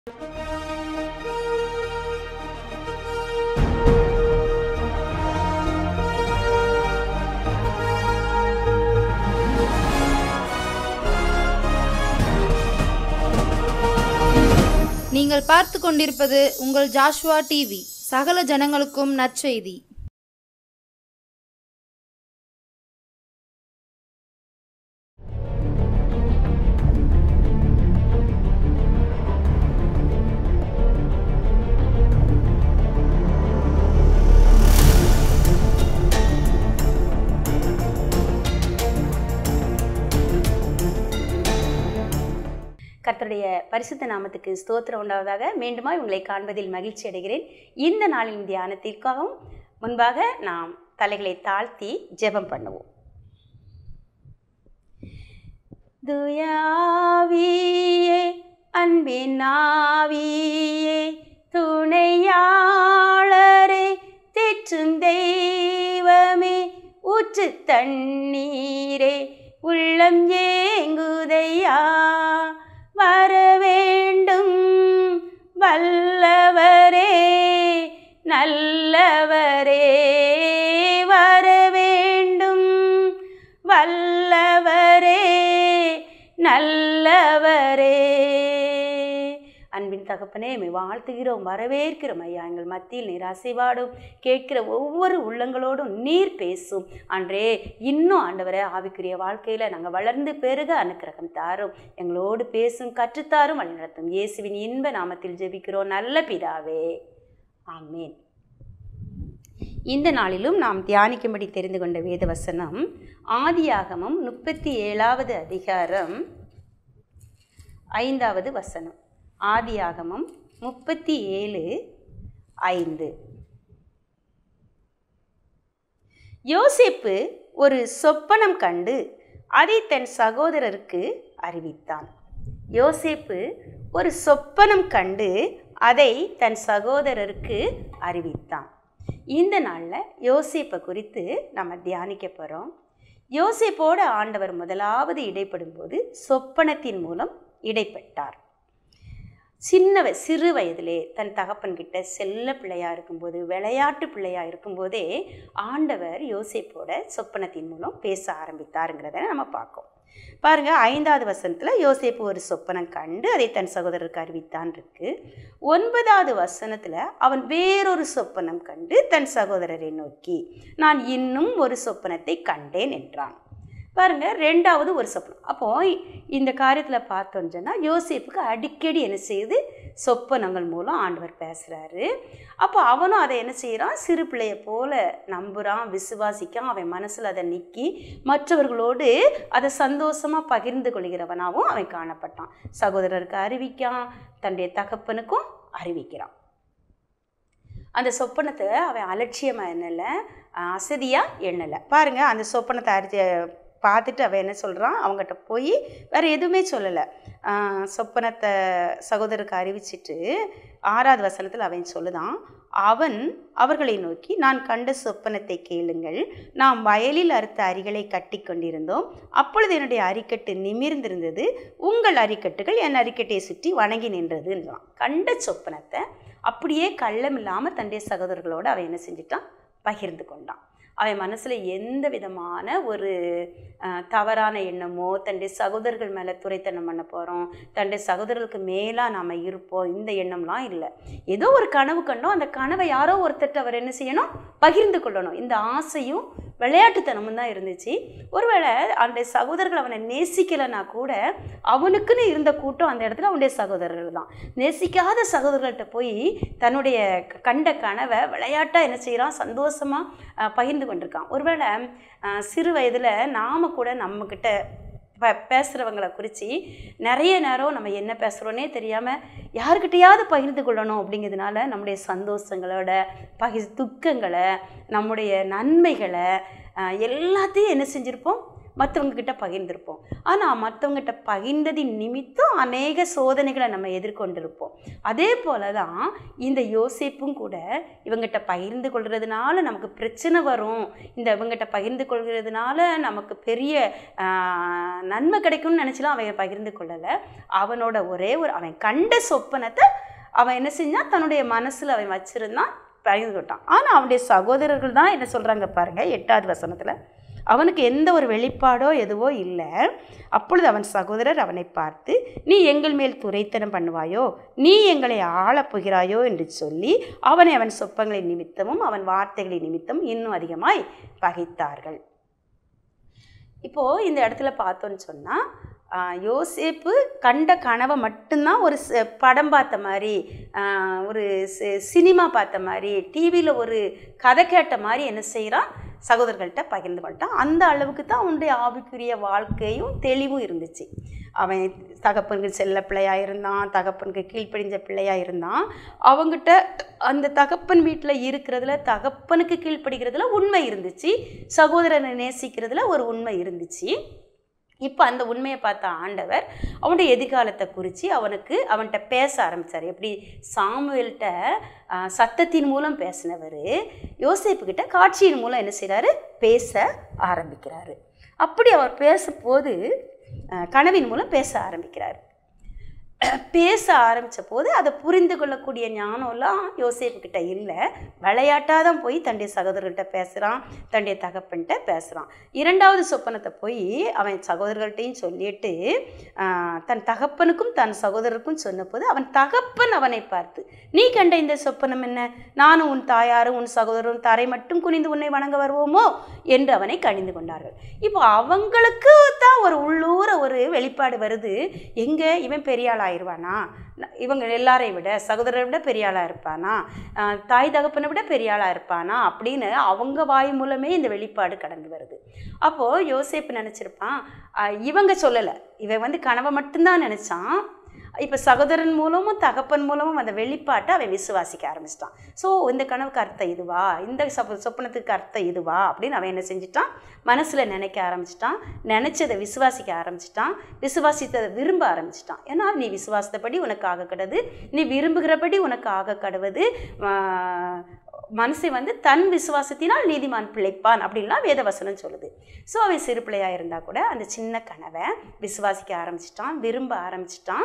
நீங்கள் பார்த்து கொண்டிருப்பது உங்கள் ஜாஷ்வா டிவி சகல ஜனங்களுக்கும் நற்செய்தி கர்த்தருடைய பரிசுத்த நாமத்துக்கு ஸ்தோத்திரம் உண்டாவதாக மீண்டுமாய் உங்களை காண்பதில் மகிழ்ச்சி அடைகிறேன் இந்த நாளின் தியானத்திற்காகவும் முன்பாக நாம் தலைகளை தாழ்த்தி ஜெபம் பண்ணுவோம் துயாவியே அன்பின் ஆவியே துணையாளரே தேற்றும் தெய்வமே ஊற்று தண்ணீரே உள்ளம் ஏங்குதையா வர வேண்டும் வல்லவரே நல்லவரே வர வேண்டும் வல்லவரே நல்லவரே அன்பின் தகப்பனே மை வாழ்த்துகிறோம் வரவேற்கிறோம் ஐயா எங்கள் மத்தியில் நீர் அசைவாடும் கேட்கிற ஒவ்வொரு உள்ளங்களோடும் நீர் பேசும் அன்றே இன்னும் ஆண்டவரே ஆவிக்குரிய வாழ்க்கையில் நாங்கள் வளர்ந்து பெருக அனுக்கிரகம் தாரும் எங்களோடு பேசும் கற்றுத்தாரும் வழிநடத்தும் இயேசுவின் இன்ப நாமத்தில் ஜெபிக்கிறோம் நல்ல பிதாவே ஆமேன் இந்த நாளிலும் நாம் தியானிக்கும்படி தெரிந்து கொண்ட வேத வசனம் ஆதியாகமம் முப்பத்தி ஏழாவது அதிகாரம் ஐந்தாவது வசனம் ஆதியாகமம் முப்பத்தி ஏழு ஐந்து யோசேப்பு ஒரு சொப்பனம் கண்டு அதை தன் சகோதரருக்கு அறிவித்தான் யோசேப்பு ஒரு சொப்பனம் கண்டு அதை தன் சகோதரருக்கு அறிவித்தான் இந்த நாளில் யோசேப்பை குறித்து நம்ம தியானிக்க போகிறோம் யோசேப்போட ஆண்டவர் முதலாவது இடைப்படும்போது சொப்பனத்தின் மூலம் இடைப்பட்டார் சின்ன வ- சிறு வயதிலே தன் தகப்பன்கிட்ட செல்ல பிள்ளையா இருக்கும்போது விளையாட்டு பிள்ளையா இருக்கும்போதே ஆண்டவர் யோசேப்போட சொப்பனத்தின் மூலம் பேச ஆரம்பித்தாருங்கிறத நம்ம பார்க்கோம் பாருங்க ஐந்தாவது வசனத்தில் யோசேப்பு ஒரு சொப்பனம் கண்டு அதை தன் சகோதரருக்கு அறிவித்தான் இருக்கு ஒன்பதாவது வசனத்தில் அவன் வேறொரு சொப்பனம் கண்டு தன் சகோதரரை நோக்கி நான் இன்னும் ஒரு சொப்பனத்தை கண்டேன் என்றான் பாருங்க ரெண்டாவது ஒரு சொப்பனம் அப்போ இந்த காரியத்தில் பார்த்தோன்னு சொன்னால் யோசேப்புக்கு அடிக்கடி என்ன செய்யுது சொப்பனங்கள் மூலம் ஆண்டவர் பேசுகிறாரு அப்போ அவனும் அதை என்ன செய்கிறான் சிறு பிள்ளைய போல நம்புகிறான் விசுவாசிக்கான் அவன் மனசில் அதை நிற்கி மற்றவர்களோடு அதை சந்தோஷமாக பகிர்ந்து கொள்கிறவனாகவும் அவன் காணப்பட்டான் சகோதரருக்கு அறிவிக்கான் தன்னுடைய தகப்பனுக்கும் அறிவிக்கிறான் அந்த சொப்பனத்தை அவன் அலட்சியமாக எண்ணலை அசதியாக எண்ணலை பாருங்கள் அந்த சொப்பனத்தை அறி பார்த்துட்டு அவன் என்ன சொல்கிறான் அவங்ககிட்ட போய் வேறு எதுவுமே சொல்லலை சொப்பனத்தை சகோதரருக்கு அறிவிச்சிட்டு ஆறாவது வசனத்தில் அவன் சொல்லுதான் அவன் அவர்களை நோக்கி நான் கண்ட சொப்பனத்தை கேளுங்கள் நாம் வயலில் அறுத்த அரிகளை கட்டி கொண்டிருந்தோம் அப்பொழுது என்னுடைய அரிக்கட்டு நிமிர்ந்திருந்தது உங்கள் அரிக்கட்டுகள் என் அரிக்கட்டையை சுற்றி வணங்கி நின்றதுன்றான் கண்ட சொப்பனத்தை அப்படியே கள்ளம் இல்லாமல் தன்னுடைய சகோதரர்களோடு அவன் என்ன செஞ்சிட்டான் பகிர்ந்து கொண்டான் அவன் மனசில் எந்த விதமான ஒரு அஹ், தவறான எண்ணமோ தன்னுடைய சகோதரர்கள் மேலே துரைத்தனம் பண்ண போகிறோம் தன்னுடைய சகோதரர்களுக்கு மேலாக நாம் இருப்போம் இந்த எண்ணம்லாம் இல்லை ஏதோ ஒரு கனவு கண்டோம் அந்த கனவை யாரோ ஒருத்தர்ட்ட அவர் என்ன செய்யணும் பகிர்ந்து கொள்ளணும் இந்த ஆசையும் விளையாட்டுத்தனமும் தான் இருந்துச்சு ஒருவேளை அந்த சகோதரர்கள் அவனை நேசிக்கலைன்னா கூட அவனுக்குன்னு இருந்த கூட்டம் அந்த இடத்துல அவனுடைய சகோதரர்கள் தான் நேசிக்காத சகோதரர்கள்ட்ட போய் தன்னுடைய க- கண்ட கனவை விளையாட்டாக என்ன செய்கிறான் சந்தோஷமாக பகிர்ந்து கொண்டிருக்கான் ஒருவேளை அஹ், சிறு வயதில் நாம் கூட நம்மக்கிட்ட ப பேசுகிறவங்களை குறித்து நிறைய நேரம் நம்ம என்ன பேசுகிறோன்னே தெரியாமல் யாருக்கிட்டையாவது பகிர்ந்து கொள்ளணும் அப்படிங்கிறதுனால நம்முடைய சந்தோஷங்களோட பகி துக்கங்களை நம்முடைய நன்மைகளை அஹ், எல்லாத்தையும் என்ன செஞ்சுருப்போம் மற்றவங்க கிட்ட பகிர்ந்திருப்போம் ஆனால் மற்றவங்ககிட்ட பகிர்ந்ததின் நிமித்தம் அநேக சோதனைகளை நம்ம எதிர்கொண்டிருப்போம் அதே போல தான் இந்த யோசிப்பும் கூட இவங்கிட்ட பகிர்ந்து கொள்கிறதுனால நமக்கு பிரச்சனை வரும் இந்த இவங்கிட்ட பகிர்ந்து கொள்கிறதுனால நமக்கு பெரிய ஆஹ், நன்மை கிடைக்கும்னு நினச்சிலாம் அவன் பகிர்ந்து கொள்ளலை அவனோட ஒரே ஒரு அவன் கண்ட சொப்பனத்தை அவன் என்ன செஞ்சான் தன்னுடைய மனசில் அவன் வச்சிருந்தான் பகிர்ந்து கொண்டான் ஆனால் அவனுடைய சகோதரர்கள் தான் என்ன சொல்கிறாங்க பாருங்க எட்டாவது வசனத்தில் அவனுக்கு எந்த ஒரு வெளிப்பாடோ எதுவோ இல்லை அப்பொழுது அவன் சகோதரர் அவனை பார்த்து நீ எங்கள் மேல் துரைத்தனம் பண்ணுவாயோ நீ எங்களை ஆளப் போகிறாயோ என்று சொல்லி அவனை அவன் சொப்பங்களின் நிமித்தமும் அவன் வார்த்தைகளின் நிமித்தம் இன்னும் அதிகமாய் பகைத்தார்கள் இப்போது இந்த இடத்துல பார்த்தோன்னு சொன்னால் யோசேப்பு கண்ட கனவை மட்டும்தான் ஒரு ச- படம் பார்த்த மாதிரி ஆஹ், ஒரு சி- சினிமா பார்த்த மாதிரி டிவியில் ஒரு கதை கேட்ட மாதிரி என்ன செய்கிறான் சகோதரர்கள்ட்ட பகிர்ந்து கொண்டான் அந்த அளவுக்கு தான் அவனுடைய ஆவிக்குரிய வாழ்க்கையும் தெளிவும் இருந்துச்சு அவன் தகப்பனுக்கு செல்ல பிள்ளையாக இருந்தான் தகப்பனுக்கு கீழ்ப்படிஞ்ச பிள்ளையாக இருந்தான் அவங்கிட்ட அந்த தகப்பன் வீட்டில் இருக்கிறதுல தகப்பனுக்கு கீழ்ப்படுகிறதுல உண்மை இருந்துச்சு சகோதரனை நேசிக்கிறதுல ஒரு உண்மை இருந்துச்சு இப்போ அந்த உண்மையை பார்த்த ஆண்டவர் அவனுடைய எதிர்காலத்தை குறித்து அவனுக்கு அவன்கிட்ட பேச ஆரம்பித்தார் எப்படி சாமுவேல்கிட்ட ஆ, சத்தத்தின் மூலம் பேசினவர் யோசேப்புக்கிட்ட காட்சியின் மூலம் என்ன செய்கிறாரு பேச ஆரம்பிக்கிறாரு அப்படி அவர் பேசும்போது ஆ, கனவின் மூலம் பேச ஆரம்பிக்கிறார் பேச ஆரம்பித்த போது அதை புரிந்து கொள்ளக்கூடிய ஞானம்லாம் யோசேப்புக்கிட்ட இல்லை விளையாட்டாக தான் போய் தன்னுடைய சகோதரர்கிட்ட பேசுகிறான் தன்னுடைய தகப்பன்கிட்ட பேசுகிறான் இரண்டாவது சொப்பனத்தை போய் அவன் சகோதரர்கள்ட்டையும் சொல்லிட்டு ஆஹ், தன் தகப்பனுக்கும் தன் சகோதரருக்கும் சொன்னபோது அவன் தகப்பன் அவனை பார்த்து நீ கண்ட இந்த சொப்பனம் என்ன நானும் உன் தாயாரும் உன் சகோதரரும் தரை மட்டும் குனிந்து உன்னை வணங்க வருவோமோ என்று அவனை கணிந்து கொண்டார்கள் இப்போ அவங்களுக்கு தான் ஒரு உள்ளூர ஒரு வெளிப்பாடு வருது எங்கே இவன் பெரிய ஆள் ஆயிடுவானா ந- இவங்க எல்லாரையும் விட சகோதரரை விட பெரிய ஆளாக இருப்பானா ஆஹ் தாய் தகப்பனை விட பெரிய ஆளாக இருப்பானா அப்படின்னு அவங்க வாய் மூலமே இந்த வெளிப்பாடு கடந்து வருது அப்போது யோசேப்பு நினச்சிருப்பான் ஆஹ் இவங்க சொல்லலை இவன் வந்து கனவை மட்டும்தான் நினச்சான் இப்போ சகோதரன் மூலமும் தகப்பன் மூலமும் அந்த வெளிப்பாட்டை அவன் விசுவாசிக்க ஆரம்பிச்சிட்டான் ஸோ இந்த கனவுக்கு அர்த்தம் இதுவா இந்த சொப்ப சொப்பனத்துக்கு அர்த்தம் இதுவா அப்படின்னு அவன் என்ன செஞ்சிட்டான் மனசில் நினைக்க ஆரம்பிச்சிட்டான் நினச்சதை விசுவாசிக்க ஆரம்பிச்சிட்டான் விசுவாசித்ததை விரும்ப ஆரம்பிச்சிட்டான் ஏன்னா நீ விசுவாசத்தபடி உனக்கு ஆக கடவுது நீ விரும்புகிறபடி உனக்கு ஆக கடவுது மனுஷன் வந்து தன் விசுவாசத்தினால் நீதிமான் பிழைப்பான் அப்படின்லாம் வேதவசனம் சொல்லுது ஸோ அவன் சிறு பிள்ளையாக இருந்தால் கூட அந்த சின்ன கனவை விசுவாசிக்க ஆரம்பிச்சிட்டான் விரும்ப ஆரம்பிச்சிட்டான்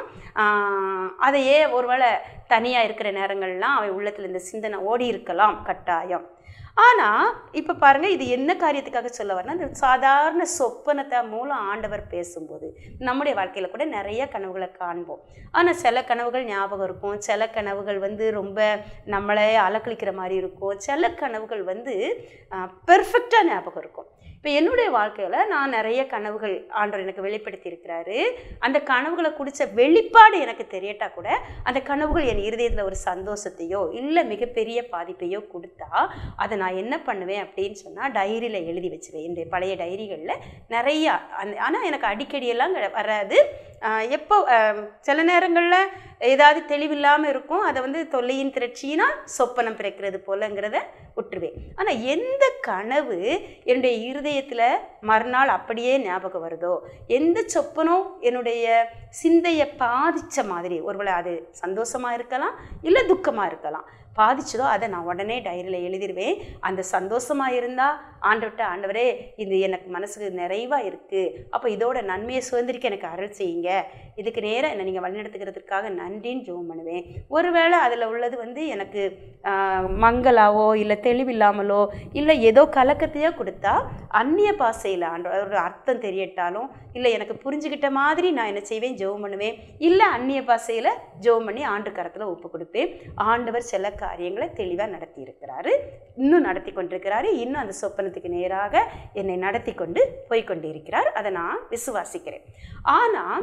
ஆஹ் அதையே ஒருவேளை தனியாக இருக்கிற நேரங்கள்லாம் அவன் உள்ளத்தில் இந்த சிந்தனை ஓடி இருக்கலாம் கட்டாயம் ஆனால் இப்போ பாருங்கள் இது என்ன காரியத்துக்காக சொல்ல வரேன்னா இந்த சாதாரண சொப்பனத்தை மூலம் ஆண்டவர் பேசும்போது நம்முடைய வாழ்க்கையில் கூட நிறைய கனவுகளை காண்போம் ஆனால் சில கனவுகள் ஞாபகம் இருக்கும் சில கனவுகள் வந்து ரொம்ப நம்மளே அலக்கழிக்கிற மாதிரி இருக்கும் சில கனவுகள் வந்து பெர்ஃபெக்டாக ஞாபகம் இருக்கும் இப்போ என்னுடைய வாழ்க்கையில் நான் நிறைய கனவுகள் ஆண்டவர் எனக்கு வெளிப்படுத்தி இருக்கிறாரு அந்த கனவுகளை குடித்த வெளிப்பாடு எனக்கு தெரியட்டா கூட அந்த கனவுகள் என் இருதயத்தில் ஒரு சந்தோஷத்தையோ இல்லை மிகப்பெரிய பாதிப்பையோ கொடுத்தா அதை நான் என்ன பண்ணுவேன் அப்படின்னு சொன்னால் டைரியில் எழுதி வச்சுருவேன் என்னுடைய பழைய டைரிகளில் நிறையா அந்த ஆனால் எனக்கு அடிக்கடியெல்லாம் கிடை- வராது ஆஹ் எப்போ ஆஹ் சில நேரங்களில் ஏதாவது தெளிவில்லாமல் இருக்கும் அதை வந்து தொல்லையின் திரட்சியினால் சொப்பனம் பிறக்கிறது போலங்கிறத விட்டுருவேன் ஆனால் எந்த கனவு என்னுடைய இருதயத்தில் மறுநாள் அப்படியே ஞாபகம் வருதோ எந்த சொப்பனம் என்னுடைய சிந்தையை பாதித்த மாதிரி ஒருவேளை அது சந்தோஷமாக இருக்கலாம் இல்லை துக்கமாக இருக்கலாம் பாதிச்சதோ அதை நான் உடனே டைரியில் எழுதிடுவேன் அந்த சந்தோஷமாக இருந்தால் ஆண்டவர்கிட்ட ஆண்டவரே இது எனக்கு மனசுக்கு நிறைவாக இருக்குது அப்போ இதோட நன்மையை சுதந்திரிக்க எனக்கு அருள் செய்யுங்க இதுக்கு நேரம் என்னை நீங்கள் வழிநடத்துக்கிறதுக்காக நன்றின்னு ஜெபம் பண்ணுவேன் ஒருவேளை அதில் உள்ளது வந்து எனக்கு ஆஹ், மங்கலாவோ இல்லை தெளிவில்லாமலோ இல்லை ஏதோ கலக்கத்தையோ கொடுத்தா அந்நிய பாசையில் ஆண்டவர் அர்த்தம் தெரியட்டாலும் இல்லை எனக்கு புரிஞ்சுக்கிட்ட மாதிரி நான் என்ன செய்வேன் ஜெபம் பண்ணுவேன் இல்லை அந்நிய பாசையில் ஜெபம் பண்ணி ஆண்டு கரத்தில் ஒப்பு கொடுப்பேன் ஆண்டவர் சில காரியங்களை தெளிவாக நடத்தி இருக்கிறாரு இன்னும் நடத்தி கொண்டிருக்கிறாரு இன்னும் அந்த சொப்பனத்துக்கு நேராக என்னை நடத்தி கொண்டு போய் கொண்டிருக்கிறார் அதை நான் விசுவாசிக்கிறேன் ஆனால்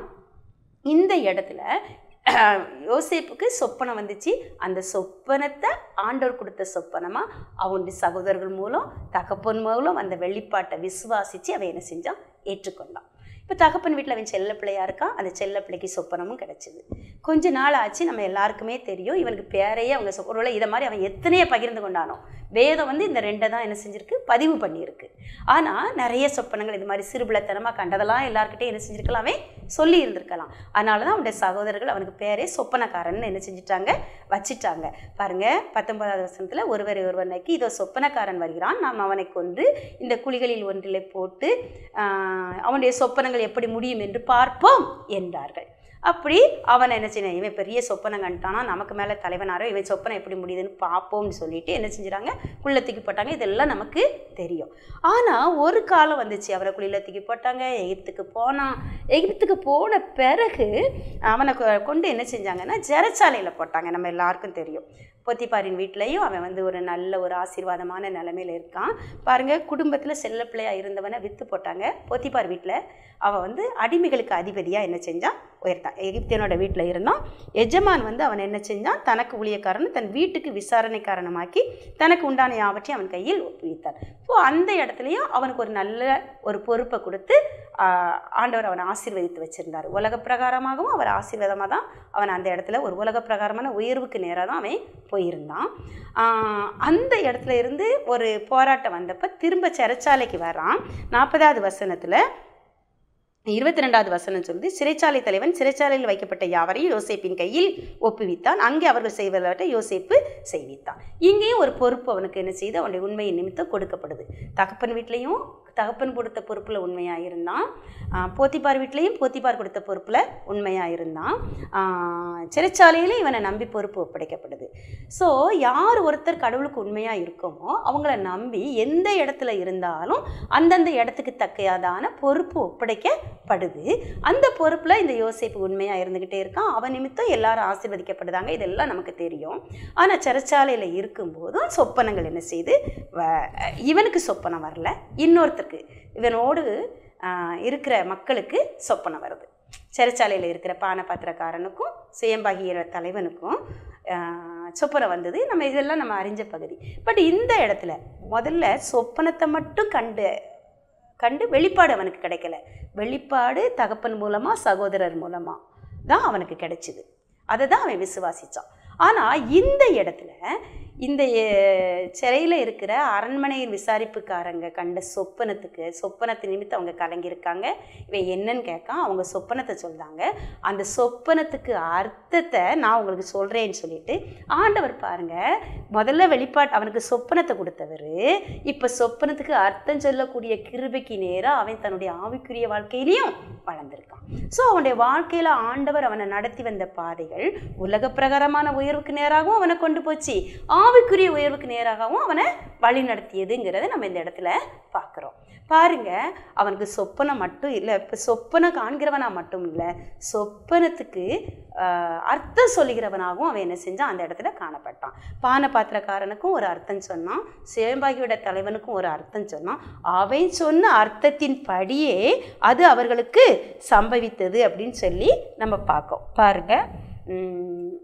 இந்த இடத்துல அஹ், யோசேப்புக்கு சொப்பனம் வந்துச்சு அந்த சொப்பனத்தை ஆண்டவர் கொடுத்த சொப்பனமா அவனுடைய சகோதரர்கள் மூலம் தகப்பன் மூலம் அந்த வெளிப்பாட்டை விசுவாசித்து அவன் என்ன செஞ்சான் ஏற்றுக்கொண்டான் இப்போ தகப்பன் வீட்டில் அவன் செல்ல பிள்ளையா இருக்கான் அந்த செல்ல பிள்ளைக்கு சொப்பனமும் கிடச்சிது கொஞ்ச நாள் ஆச்சு நம்ம எல்லாருக்குமே தெரியும் இவனுக்கு பேரையே அவங்க சொ- ஒருவேளை இதை மாதிரி அவன் எத்தனையோ பகிர்ந்து கொண்டானோ வேதம் வந்து இந்த ரெண்டை தான் என்ன செஞ்சிருக்கு பதிவு பண்ணியிருக்கு ஆனால் நிறைய சொப்பனங்கள் இது மாதிரி சிறுபிள்ளைத்தனமாக கண்டதெல்லாம் எல்லாருக்கிட்டையும் என்ன செஞ்சிருக்கலாம் அவன் சொல்லி இருந்திருக்கலாம் அதனால தான் அவனுடைய சகோதரர்கள் அவனுக்கு பேரே சொப்பனக்காரன் என்ன செஞ்சிட்டாங்க வச்சிட்டாங்க பாருங்க பத்தொன்பதாவது வருஷத்தில் ஒருவர் ஒருவர் நோக்கி இதோ சொப்பனக்காரன் வருகிறான் நாம் அவனை கொன்று இந்த குழிகளில் ஒன்றிலே போட்டு ஆஹ், அவனுடைய சொப்பனங்கள் எப்படி முடியும் என்று பார்ப்போம் என்றார்கள் அப்படி அவன் என்ன செய்யணும் இவன் பெரிய சொப்பனை கண்டானா நமக்கு மேலே தலைவனாரோ இவன் சொப்பனை எப்படி முடியுதுன்னு பார்ப்போம்னு சொல்லிட்டு என்ன செஞ்சுறாங்க குள்ள தூக்கி போட்டாங்க இதெல்லாம் நமக்கு தெரியும் ஆனால் ஒரு காலம் வந்துச்சு அவரை குழியில் தூக்கி போட்டாங்க எகிப்துக்கு போனான் எகிப்துக்கு போன பிறகு அவனை கொ- கொண்டு என்ன செஞ்சாங்கன்னா ஜெரச்சாலையில் போட்டாங்க நம்ம எல்லாருக்கும் தெரியும் பொத்திப்பாரின் வீட்லேயும் அவன் வந்து ஒரு நல்ல ஒரு ஆசீர்வாதமான நிலைமையில இருக்கான் பாருங்க குடும்பத்தில் செல்ல பிள்ளையா இருந்தவனை விற்று போட்டாங்க பொத்திப்பார் வீட்டில் அவன் வந்து அடிமைகளுக்கு அதிபதியாக என்ன செஞ்சான் உயர்த்தான் எகிப்தியனோட வீட்டில் இருந்தான் எஜமான் வந்து அவன் என்ன செஞ்சான் தனக்கு ஊழியக்காரன் தன் வீட்டுக்கு விசாரணை காரணமாக்கி தனக்கு உண்டான யாவற்றையும் அவன் கையில் ஒப்புவித்தார் ஸோ அந்த இடத்துலையும் அவனுக்கு ஒரு நல்ல ஒரு பொறுப்பை கொடுத்து ஆஹ், ஆண்டவர் அவனை ஆசீர்வதித்து வச்சிருந்தார் உலக பிரகாரமாகவும் அவர் ஆசீர்வாதமாக தான் அவன் அந்த இடத்துல ஒரு உலக பிரகாரமான உயர்வுக்கு நேராக தான் அவன் போயிருந்தான் ஆஹ், அந்த இடத்துல இருந்து ஒரு போராட்டம் வந்தப்போ திரும்ப சிறைச்சாலைக்கு வரான் நாற்பதாவது வசனத்தில் இருபத்தி ரெண்டாவது வசனம் சொல்லுது சிறைச்சாலை தலைவன் சிறைச்சாலையில் வைக்கப்பட்ட யாவரையும் யோசேப்பின் கையில் ஒப்புவித்தான் அங்கே அவர்கள் செய்வதாக யோசேப்பு செய்வித்தான் இங்கேயும் ஒரு பொறுப்பு அவனுக்கு என்ன செய்து அவனுடைய உண்மையின் நிமித்தம் கொடுக்கப்படுது தகப்பன் வீட்லேயும் தகப்பன் கொடுத்த பொறுப்பில் உண்மையாக இருந்தான் ஆஹ் போத்திப்பார் வீட்லேயும் போத்திப்பார் கொடுத்த பொறுப்பில் உண்மையாக இருந்தான் ஆஹ் சிறைச்சாலையிலே இவனை நம்பி பொறுப்பு ஒப்படைக்கப்படுது ஸோ யார் ஒருத்தர் கடவுளுக்கு உண்மையாக இருக்கோமோ அவங்கள நம்பி எந்த இடத்துல இருந்தாலும் அந்தந்த இடத்துக்கு தக்கையாதான பொறுப்பு ஒப்படைக்கப்படுது அந்த பொறுப்பில் இந்த யோசேப்பு உண்மையாக இருந்துக்கிட்டே இருக்கான் அவன் நிமித்தம் எல்லாரும் ஆசீர்வதிக்கப்படுதாங்க இதெல்லாம் நமக்கு தெரியும் ஆனால் சிறைச்சாலையில் இருக்கும்போதும் சொப்பனங்கள் என்ன செய்து வ- இவனுக்கு சொப்பனம் வரல இன்னொருத்தருக்கு இவனோடு ஆஹ், இருக்கிற மக்களுக்கு சொப்பனம் வருது சிறைச்சாலையில் இருக்கிற பானபாத்திரக்காரனுக்கும் சுயம்பாகிய தலைவனுக்கும் ஆஹ், சொப்பனம் வந்தது நம்ம இதெல்லாம் நம்ம அறிஞ்ச பகுதி பட் இந்த இடத்துல முதல்ல சொப்பனத்தை மட்டும் கண்டு கண்டு வெளிப்பாடு அவனுக்கு கிடைக்கல வெளிப்பாடு தகப்பன் மூலமாக சகோதரர் மூலமாக தான் அவனுக்கு கிடைச்சிது அதை தான் அவன் விசுவாசித்தான் ஆனால் இந்த இடத்துல இந்த சிறையில் இருக்கிற அரண்மனையின் விசாரிப்புக்காரங்க கண்ட சொப்பனத்துக்கு சொப்பனத்து நிமித்தம் அவங்க கலங்கியிருக்காங்க இவன் என்னன்னு கேட்கான் அவங்க சொப்பனத்தை சொல்றாங்க அந்த சொப்பனத்துக்கு அர்த்தத்தை நான் உங்களுக்கு சொல்கிறேன்னு சொல்லிட்டு ஆண்டவர் பாருங்க முதல்ல வெளிப்பாட்டு அவனுக்கு சொப்பனத்தை கொடுத்தவர் இப்போ சொப்பனத்துக்கு அர்த்தம் சொல்லக்கூடிய கிருபைக்கு நேராக அவன் தன்னுடைய ஆவிக்குரிய வாழ்க்கையிலையும் வளர்ந்துருக்கான் ஸோ அவனுடைய வாழ்க்கையில் ஆண்டவர் அவனை நடத்தி வந்த பாதைகள் உலக பிரகாரமான உயர்வுக்கு நேராகவும் அவனை கொண்டு போச்சு ஆவிக்குரிய உயர்வுக்கு நேராகவும் அவனை வழி நடத்தியதுங்கிறத நம்ம இந்த இடத்துல பார்க்குறோம் பாருங்க அவனுக்கு சொப்பனம் மட்டும் இல்லை இப்போ சொப்பனம் காண்கிறவனா மட்டும் இல்லை சொப்பனத்துக்கு ஆஹ், அர்த்தம் சொல்லுகிறவனாகவும் அவன் என்ன செஞ்சான் அந்த இடத்துல காணப்பட்டான் பான பாத்திரக்காரனுக்கும் ஒரு அர்த்தம் சொன்னான் சேம்பாகியோட தலைவனுக்கும் ஒரு அர்த்தம் சொன்னான் அவன் சொன்ன அர்த்தத்தின் படியே அது அவர்களுக்கு சம்பவித்தது அப்படின்னு சொல்லி நம்ம பார்க்கோம் பாருங்க உம்,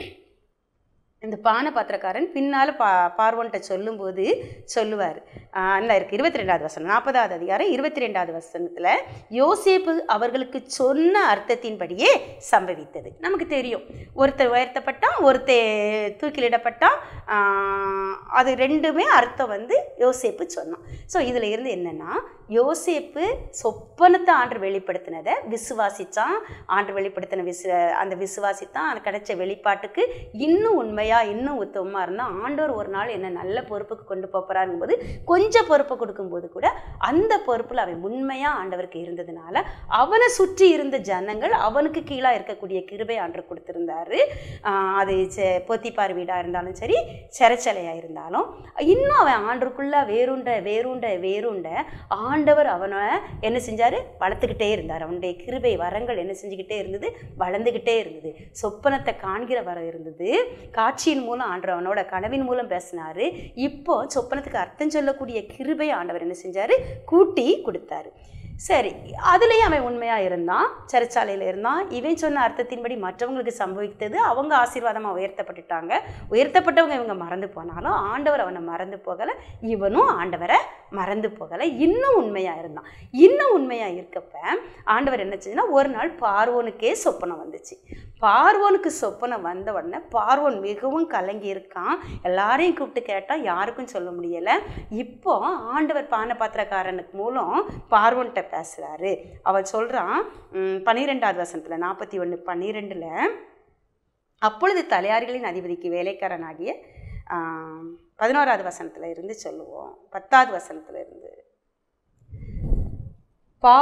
இந்த பான பாத்திரக்காரன் பின்னால் பா பார்வன்ட்ட சொல்லும்போது சொல்லுவார் நல்லா இருக்குது இருபத்தி ரெண்டாவது வசனம் நாற்பதாவது அதிகாரம் இருபத்தி ரெண்டாவது வசனத்தில் யோசேப்பு அவர்களுக்கு சொன்ன அர்த்தத்தின்படியே சம்பவித்தது நமக்கு தெரியும் ஒருத்தர் உயர்த்தப்பட்டான் ஒருத்தர் தூக்கிலிடப்பட்டான் ஆஹ், அது ரெண்டுமே அர்த்தம் வந்து யோசேப்பு சொன்னான் ஸோ இதில் இருந்து என்னென்னா யோசேப்பு சொப்பனத்தை ஆண்டு வெளிப்படுத்தினதை விசுவாசித்தான் ஆண்டு வெளிப்படுத்தின விசு அந்த விசுவாசித்தான் அது கிடைச்ச வெளிப்பாட்டுக்கு இன்னும் உண்மையாக இன்னும் உத்தமமாக இருந்தால் ஆண்டவர் ஒரு நாள் என்ன நல்ல பொறுப்புக்கு கொண்டு போகிறாருங்கும் போது கொஞ்சம் பொறுப்பை கொடுக்கும்போது கூட அந்த பொறுப்பில் அவன் உண்மையாக ஆண்டவருக்கு இருந்ததுனால அவனை சுற்றி இருந்த ஜனங்கள் அவனுக்கு கீழாக இருக்கக்கூடிய கிருபை ஆண்டவர் கொடுத்துருந்தாரு ஆஹ் அது செ- பொத்திப்பார் வீடாக இருந்தாலும் சரி சிறைச்சலையாக இருந்தாலும் இன்னும் அவன் ஆண்டுக்குள்ளே வேறுண்ட வேறுண்ட வேறுண்ட ஆண்டவர் அவனை என்ன செஞ்சார் வளர்த்துக்கிட்டே இருந்தார் அவனுடைய கிருபை வரங்கள் என்ன செஞ்சுக்கிட்டே இருந்தது வளர்ந்துக்கிட்டே இருந்தது சொப்பனத்தை காண்கிற வரம் இருந்தது காட்சியின் மூலம் ஆண்டவர் அவனோட கனவின் மூலம் பேசினாரு இப்போ சொப்பனத்துக்கு அர்த்தம் சொல்லக்கூடிய கிருபை ஆண்டவர் என்ன செஞ்சார் கூட்டி கொடுத்தாரு சரி அதுலேயும் அவன் உண்மையாக இருந்தான் சிறைச்சாலையில் இருந்தான் இவன் சொன்ன அர்த்தத்தின்படி மற்றவங்களுக்கு சம்பவித்தது அவங்க ஆசீர்வாதமாக உயர்த்தப்பட்டுட்டாங்க உயர்த்தப்பட்டவங்க இவங்க மறந்து போனாலும் ஆண்டவர் அவனை மறந்து போகலை இவனும் ஆண்டவரை மறந்து போகலை இன்னும் உண்மையாக இருந்தான் இன்னும் உண்மையாக இருக்கப்ப ஆண்டவர் என்ன செஞ்சுன்னா ஒரு நாள் பார்வோனுக்கே சொப்பனம் வந்துச்சு பார்வோனுக்கு சொப்பனம் வந்த உடனே பார்வோன் மிகவும் கலங்கி இருக்கான் எல்லாரையும் கூப்பிட்டு கேட்டால் யாருக்கும் சொல்ல முடியலை இப்போ ஆண்டவர் பான பாத்திரக்காரனுக்கு மூலம் பார்வோன்கிட்ட பேசுகிறாரு அவன் சொல்கிறான் பன்னிரெண்டாவது வசனத்தில் நாற்பத்தி ஒன்று பன்னிரெண்டில் அப்பொழுது தலையாரிகளின் அதிபதிக்கு வேலைக்காரனாகிய ஆம், பதினோராவது வசனத்தில் இருந்து சொல்லுவோம் பத்தாவது வசனத்தில் இருந்து பா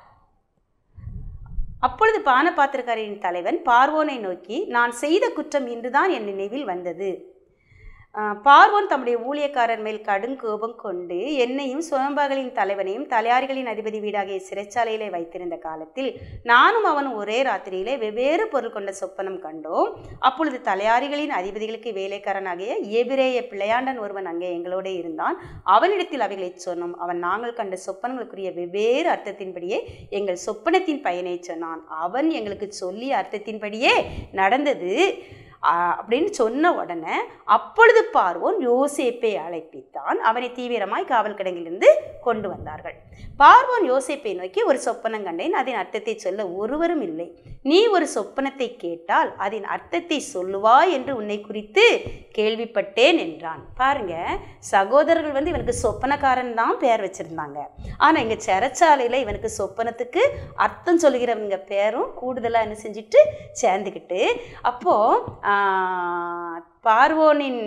அப்பொழுது பானபாத்திரக்காரின் தலைவன் பார்வோனை நோக்கி நான் செய்த குற்றம் இன்றுதான் என் நினைவில் வந்தது ஆஹ் பார்வோன் தம்முடைய ஊழியக்காரர் மேல் கடும் கோபம் கொண்டு என்னையும் சுயம்பாகளின் தலைவனையும் தலையாரிகளின் அதிபதி வீடாகிய சிறைச்சாலையிலே வைத்திருந்த காலத்தில் நானும் அவனும் ஒரே ராத்திரியிலே வெவ்வேறு பொருள் கொண்ட சொப்பனம் கண்டோம் அப்பொழுது தலையாரிகளின் அதிபதிகளுக்கு வேலைக்காரனாகிய எபிரேய பிள்ளையாண்டன் ஒருவன் அங்கே எங்களோடு இருந்தான் அவனிடத்தில் அவைகளை சொன்னோம் அவன் நாங்கள் கண்ட சொப்பனங்களுக்குரிய வெவ்வேறு அர்த்தத்தின்படியே எங்கள் சொப்பனத்தின் பயனை சொன்னான் அவன் எங்களுக்கு சொல்லிய அர்த்தத்தின்படியே நடந்தது ஆ, அப்படின்னு சொன்ன உடனே அப்பொழுது பார்வோன் யோசேப்பை அழைப்பித்தான் அவனை தீவிரமாய் காவல் கிடங்கிலிருந்து கொண்டு வந்தார்கள் பார்வோன் யோசேப்பை நோக்கி ஒரு சொப்பனம் கண்டேன் அதன் அர்த்தத்தை சொல்ல ஒருவரும் இல்லை நீ ஒரு சொப்பனத்தை கேட்டால் அதன் அர்த்தத்தை சொல்லுவாய் என்று உன்னை குறித்து கேள்விப்பட்டேன் என்றான் பாருங்க சகோதரர்கள் வந்து இவனுக்கு சொப்பனக்காரன் தான் பேர் வச்சிருந்தாங்க ஆனால் இங்கே சிறைச்சாலையில் இவனுக்கு சொப்பனத்துக்கு அர்த்தம் சொல்கிறவங்க பேரும் கூடுதலாக என்ன செஞ்சுட்டு சேர்ந்துக்கிட்டு அப்போது பார்வோனின்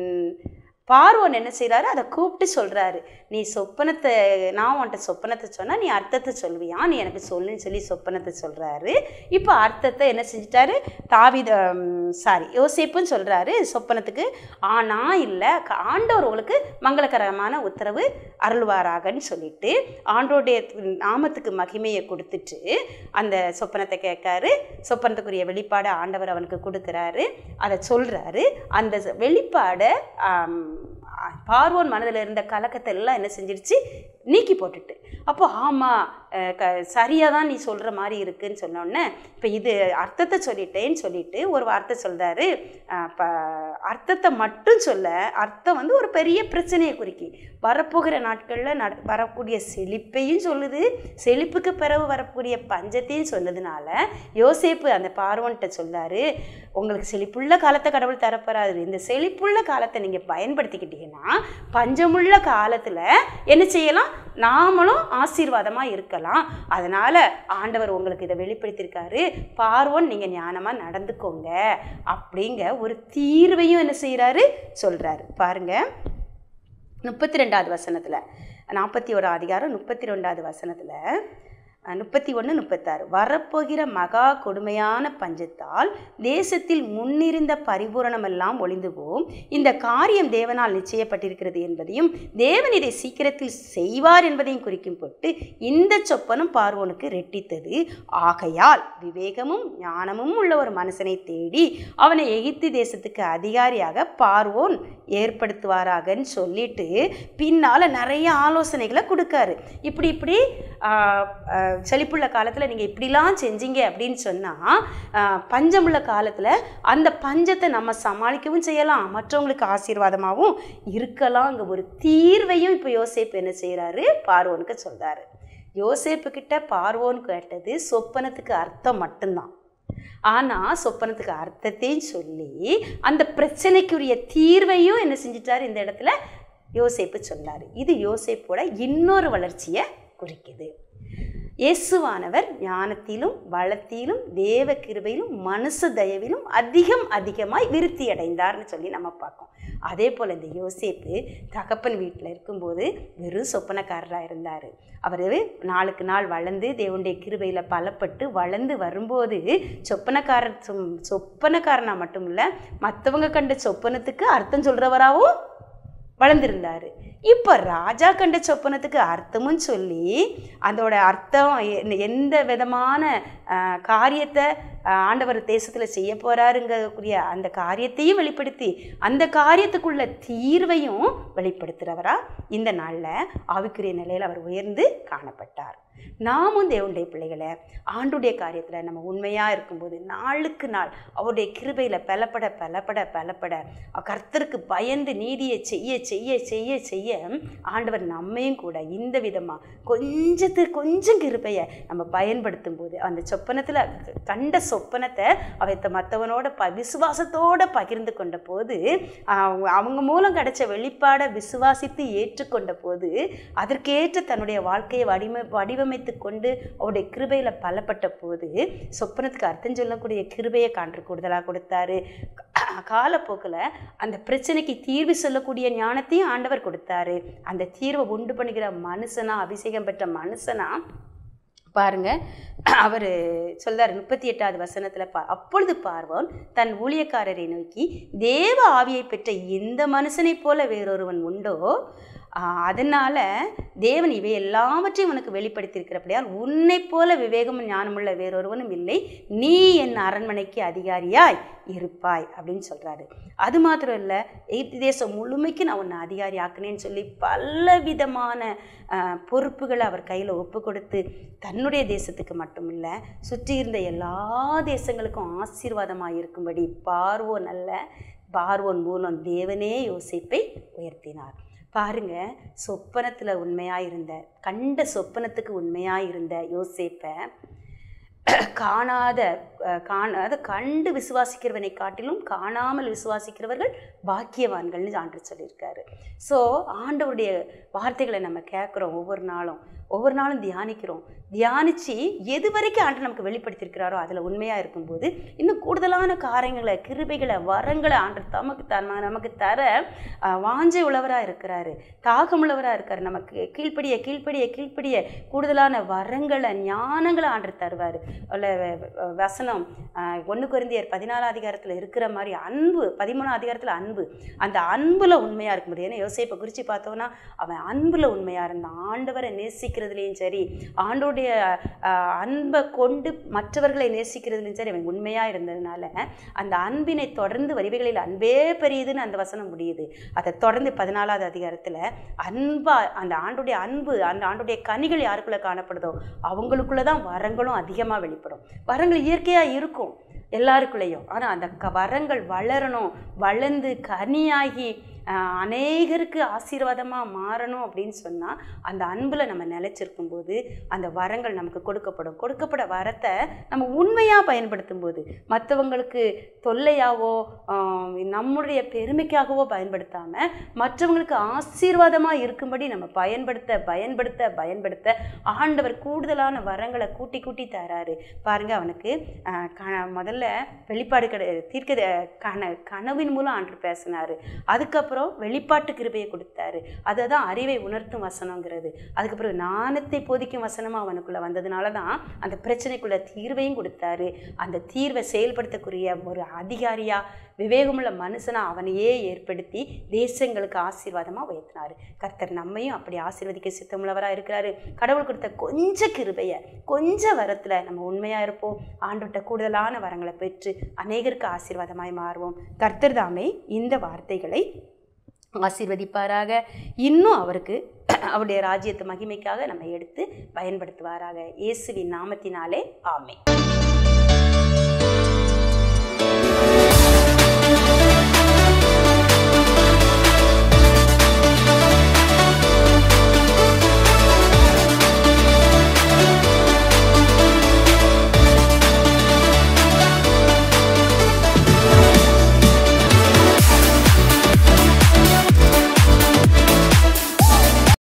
பார்வோன் என்ன செய்கிறாரு அதை கூப்பிட்டு சொல்கிறாரு நீ சொப்பனத்தை நான் உன்கிட்ட சொப்பனத்தை சொன்னால் நீ அர்த்தத்தை சொல்வியா நீ எனக்கு சொல்லுன்னு சொல்லி சொப்பனத்தை சொல்கிறாரு இப்போ அர்த்தத்தை என்ன செஞ்சிட்டாரு தாவித சாரி யோசிப்புன்னு சொல்கிறாரு சொப்பனத்துக்கு ஆனா இல்லை க- ஆண்டவர் உங்களுக்கு மங்களகரமான உத்தரவு அருள்வாராகன்னு சொல்லிட்டு ஆண்டோடைய நாமத்துக்கு மகிமையை கொடுத்துட்டு அந்த சொப்பனத்தை கேட்காரு சொப்பனத்துக்குரிய வெளிப்பாடை ஆண்டவர் அவனுக்கு கொடுக்குறாரு அதை சொல்கிறாரு அந்த ச- வெளிப்பாடை ஆம், ஆ, பார்வோன் மனதில் இருந்த கலக்கத்தை எல்லாம் என்ன செஞ்சிருச்சு நீக்கி போட்டுட்டு அப்போ ஆமாம் க சரியாக தான் நீ சொல்கிற மாதிரி இருக்குன்னு சொன்னோடனே இப்போ இது அர்த்தத்தை சொல்லிட்டேன்னு சொல்லிட்டு ஒரு வார்த்தை சொல்கிறாரு இப்போ அர்த்தத்தை மட்டும் சொல்ல அர்த்தம் வந்து ஒரு பெரிய பிரச்சனையை குறிக்கி வரப்போகிற நாட்களில் நட வரக்கூடிய செழிப்பையும் சொல்லுது செழிப்புக்கு பிறகு வரக்கூடிய பஞ்சத்தையும் சொன்னதுனால யோசேப்பு அந்த பார்வன்கிட்ட சொல்லாரு உங்களுக்கு செழிப்புள்ள காலத்தை கடவுள் தரப்போறாரு இந்த செழிப்புள்ள காலத்தை நீங்கள் பயன்படுத்திக்கிட்டீங்கன்னா பஞ்சமுள்ள காலத்தில் என்ன செய்யலாம் நாமளும் ஆசீர்வாதமாக இருக்கலாம் அதனால் ஆண்டவர் உங்களுக்கு இதை வெளிப்படுத்தியிருக்காரு பார்வோன் நீங்கள் ஞானமாக நடந்துக்கோங்க அப்படிங்க ஒரு தீர்வையும் என்ன செய்கிறாரு சொல்கிறாரு பாருங்கள் முப்பத்தி ரெண்டாவது வசனத்தில் நாற்பத்தி ஓரா அதிகாரம் முப்பத்தி ரெண்டாவது வசனத்தில் முப்பத்தி ஒன்று முப்பத்தாறு வரப்போகிற மகா கொடுமையான பஞ்சத்தால் தேசத்தில் முன்னிருந்த பரிபூரணமெல்லாம் ஒளிந்து போம் இந்த காரியம் தேவனால் நிச்சயப்பட்டிருக்கிறது என்பதையும் தேவன் இதை சீக்கிரத்தில் செய்வார் என்பதையும் குறிக்கும் பொட்டு இந்த சொப்பனம் பார்வோனுக்கு ரெட்டித்தது ஆகையால் விவேகமும் ஞானமும் உள்ள ஒரு மனுஷனை தேடி அவனை எகிப்து தேசத்துக்கு அதிகாரியாக பார்வோன் ஏற்படுத்துவாராகன்னு சொல்லிட்டு பின்னால் நிறைய ஆலோசனைகளை கொடுக்காரு இப்படி இப்படி ஆஹ், ஆஹ், செழிப்புள்ள காலத்தில் நீங்கள் இப்படிலாம் செஞ்சீங்க அப்படின்னு சொன்னால் பஞ்சமுள்ள காலத்தில் அந்த பஞ்சத்தை நம்ம சமாளிக்கவும் செய்யலாம் மற்றவங்களுக்கு ஆசீர்வாதமாகவும் இருக்கலாங்க ஒரு தீர்வையும் இப்போ யோசேப்பு என்ன செய்கிறாரு பார்வோனுக்கு சொல்கிறாரு யோசேப்பு கிட்ட பார்வோன் கேட்டது சொப்பனத்துக்கு அர்த்தம் மட்டும்தான் ஆனால் சொப்பனத்துக்கு அர்த்தத்தையும் சொல்லி அந்த பிரச்சனைக்குரிய தீர்வையும் என்ன செஞ்சிட்டாரு இந்த இடத்துல யோசேப்பு சொன்னார் இது யோசேப்போட இன்னொரு வளர்ச்சியை குறிக்குது இயேசுவானவர் ஞானத்திலும் வளத்திலும் தேவ கிருபையிலும் மனுஷ தயவிலும் அதிகம் அதிகமாய் விருத்தி அடைந்தார்னு சொல்லி நம்ம பார்க்கோம் அதே போல் இந்த யோசேப்பு தகப்பன் வீட்டில் இருக்கும்போது வெறும் சொப்பனக்காரராக இருந்தார் அவர் நாளுக்கு நாள் வளர்ந்து தேவனுடைய கிருபையில் பலப்பட்டு வளர்ந்து வரும்போது சொப்பனக்காரர் சொம்- சொப்பனக்காரனா மட்டும் இல்லை மற்றவங்க கண்ட சொப்பனத்துக்கு அர்த்தம் சொல்கிறவராகவும் வளர்ந்துருந்தார் இப்போ ராஜா கண்ட சொப்பனத்துக்கு அர்த்தமும் சொல்லி அதோட அர்த்தம் எ- எந்த விதமான ஆஹ், காரியத்தை ஆஹ், ஆண்டவர் தேசத்தில் செய்ய போகிறாருங்கக்கூடிய அந்த காரியத்தையும் வெளிப்படுத்தி அந்த காரியத்துக்குள்ள தீர்வையும் வெளிப்படுத்துகிறவரா இந்த நாளில் ஆவிக்குரிய நிலையில் அவர் உயர்ந்து காணப்பட்டார் நாமும் தேவனுடைய பிள்ளைகளை ஆண்டுடைய காரியத்தில் நம்ம உண்மையாக இருக்கும்போது நாளுக்கு நாள் அவருடைய கிருபையில் பலப்பட பலப்பட பலப்பட கர்த்தருக்கு பயந்து நீதியை செய்ய செய்ய செய்ய செய்ய ஆண்டவர் நம்மையும் கூட இந்த விதமாக கொஞ்சத்து கொஞ்சம் கிருபையை நம்ம பயன்படுத்தும் போது அந்த சொப்பனத்தில் கண்ட சொப்பனத்தை அவை மற்றவனோட ப விசுவாசத்தோட பகிர்ந்து கொண்ட போது அவங்க அவங்க மூலம் கிடைச்ச வெளிப்பாடை விசுவாசித்து ஏற்றுக்கொண்ட போது அதற்கேற்ற தன்னுடைய வாழ்க்கையை வடிவ வடிவமைத்து கொண்டு அவருடைய கிருபையில் பலப்பட்ட போது சொப்பனத்துக்கு அர்த்தம் சொல்லக்கூடிய கிருபையை காண்று கூடுதலாக கொடுத்தாரு காலப்போக்கில் அந்த பிரச்சனைக்கு தீர்வு சொல்லக்கூடிய ஞானத்தையும் ஆண்டவர் கொடுத்தாரு அந்த தீர்வை உண்டு பண்ணுகிற மனுஷனா அபிஷேகம் பெற்ற மனுஷனா பாருங்க அவர் சொல்றார் முப்பத்தி எட்டாவது வசனத்தில் பா அப்பொழுது பார்வோன் தன் ஊழியக்காரரை நோக்கி தேவ ஆவியை பெற்ற இந்த மனுஷனைப் போல வேறொருவன் உண்டோ ஆஹ் அதனால தேவன் இவை எல்லாவற்றையும் உனக்கு வெளிப்படுத்தியிருக்கிறபடியால் உன்னைப் போல விவேகமும் ஞானமுள்ள வேறொருவனும் இல்லை நீ என் அரண்மனைக்கு அதிகாரியாய் இருப்பாய் அப்படின்னு சொல்றாரு அது மாத்திரம் இல்லை எகிப்து தேசம் முழுமைக்கு நான் உன்னை அதிகாரி ஆக்குனேன்னு சொல்லி பல விதமான ஆஹ், பொறுப்புகளை அவர் கையில் ஒப்பு கொடுத்து தன்னுடைய தேசத்துக்கு மட்டும் இல்லை சுற்றி இருந்த எல்லா தேசங்களுக்கும் ஆசீர்வாதமாக இருக்கும்படி பார்வோன் அல்ல பார்வோன் மூலம் தேவனே யோசிப்பை உயர்த்தினார் பாருங்க சொப்பனத்தில் உண்மையாக இருந்த கண்ட சொப்பனத்துக்கு உண்மையாக இருந்த யோசேப்பை காணாத அஹ், காணாத கண்டு விசுவாசிக்கிறவனை காட்டிலும் காணாமல் விசுவாசிக்கிறவர்கள் பாக்கியவான்கள்னு ஆண்டு சொல்லியிருக்காரு ஸோ ஆண்டவருடைய வார்த்தைகளை நம்ம கேட்குறோம் ஒவ்வொரு நாளும் ஒவ்வொரு நாளும் தியானிக்கிறோம் தியானித்து எது வரைக்கும் ஆண்டு நமக்கு வெளிப்படுத்தியிருக்கிறாரோ அதில் உண்மையாக இருக்கும்போது இன்னும் கூடுதலான காரியங்களை கிருபைகளை வரங்களை ஆண்டு தமக்கு தம நமக்கு தர அஹ், வாஞ்சை உள்ளவராக இருக்கிறாரு தாகமுள்ளவராக இருக்கார் நமக்கு கீழ்ப்படிய கீழ்ப்படிய கீழ்ப்படிய கூடுதலான வரங்களை ஞானங்களை ஆண்டு தருவார் உள்ள வ- வ- வசனம் ஒன்று குருந்தியர் பதினாலாம் அதிகாரத்தில் இருக்கிற மாதிரி அன்பு பதிமூணாம் அதிகாரத்தில் அன்பு அந்த அன்பில் உண்மையாக இருக்க முடியும் ஏன்னா யோசேப்பை குறித்து பார்த்தோன்னா அவன் அன்பில் உண்மையாக இருந்தான் ஆண்டவரை நேசிக்கிறதுலேயும் சரி ஆண்டோடைய ஆஹ், அன்பை கொண்டு மற்றவர்களை நேசிக்கிறதுலையும் சரி அவன் உண்மையாக இருந்ததுனால அந்த அன்பினை தொடர்ந்து வரிவைகளில் அன்பே பெரியதுன்னு அந்த வசனம் முடியுது அதை தொடர்ந்து பதினாலாவது அதிகாரத்தில் அன்பா அந்த ஆண்டுடைய அன்பு அந்த ஆண்டுடைய கனிகள் யாருக்குள்ள காணப்படுதோ அவங்களுக்குள்ள தான் வரங்களும் அதிகமாக வெளிப்படும் வரங்கள் இயற்கையாக இருக்கும் எல்லாருக்குள்ளேயும் ஆனால் அந்த க வரங்கள் வளரணும் வளர்ந்து கனியாகி ஆஹ், அநேகருக்கு ஆசீர்வாதமாக மாறணும் அப்படின்னு சொன்னால் அந்த அன்பில் நம்ம நிலைச்சிருக்கும் போது அந்த வரங்கள் நமக்கு கொடுக்கப்படும் கொடுக்கப்பட வரத்தை நம்ம உண்மையாக பயன்படுத்தும் போது மற்றவங்களுக்கு தொல்லையாவோ ஆஹ், நம்முடைய பெருமைக்காகவோ பயன்படுத்தாமல் மற்றவங்களுக்கு ஆசீர்வாதமாக இருக்கும்படி நம்ம பயன்படுத்த பயன்படுத்த பயன்படுத்த ஆண்டவர் கூடுதலான வரங்களை கூட்டி கூட்டி தராரு பாருங்க அவனுக்கு ஆஹ், க- முதல்ல வெளிப்பாடு கிடை தீர்க்க கன கனவின் மூலம் ஆண்டு பேசினாரு அதுக்கப்புறம் வெளிப்பாட்டு கிருபையை கொடுத்தாரு அதை தான் அறிவை உணர்த்தும் வசனங்கிறது அதுக்கப்புறம் ஞானத்தை போதிக்கும் வசனமாக அவனுக்குள்ள வந்ததுனால தான் அந்த பிரச்சனைக்குள்ள தீர்வையும் கொடுத்தாரு அந்த தீர்வை செயல்படுத்தக்கூடிய ஒரு அதிகாரியா விவேகமுள்ள மனுஷனா அவனையே ஏற்படுத்தி தேசங்களுக்கு ஆசீர்வாதமாக உயர்த்தினாரு கர்த்தர் நம்மையும் அப்படி ஆசீர்வதிக்க சித்தமுள்ளவராக இருக்கிறாரு கடவுள் கொடுத்த கொஞ்ச கிருபையை கொஞ்ச வரத்தில் நம்ம உண்மையாக இருப்போம் ஆண்டுகிட்ட கூடுதலான வரங்களை பெற்று அநேகருக்கு ஆசீர்வாதமாய் மாறுவோம் கர்த்தர் தாமே இந்த வார்த்தைகளை ஆசீர்வதிப்பாராக இன்னும் அவருக்கு அவருடைய ராஜ்யத்து மகிமைக்காக நம்ம எடுத்து பயன்படுத்துவாராக இயேசுவின் நாமத்தினாலே ஆமே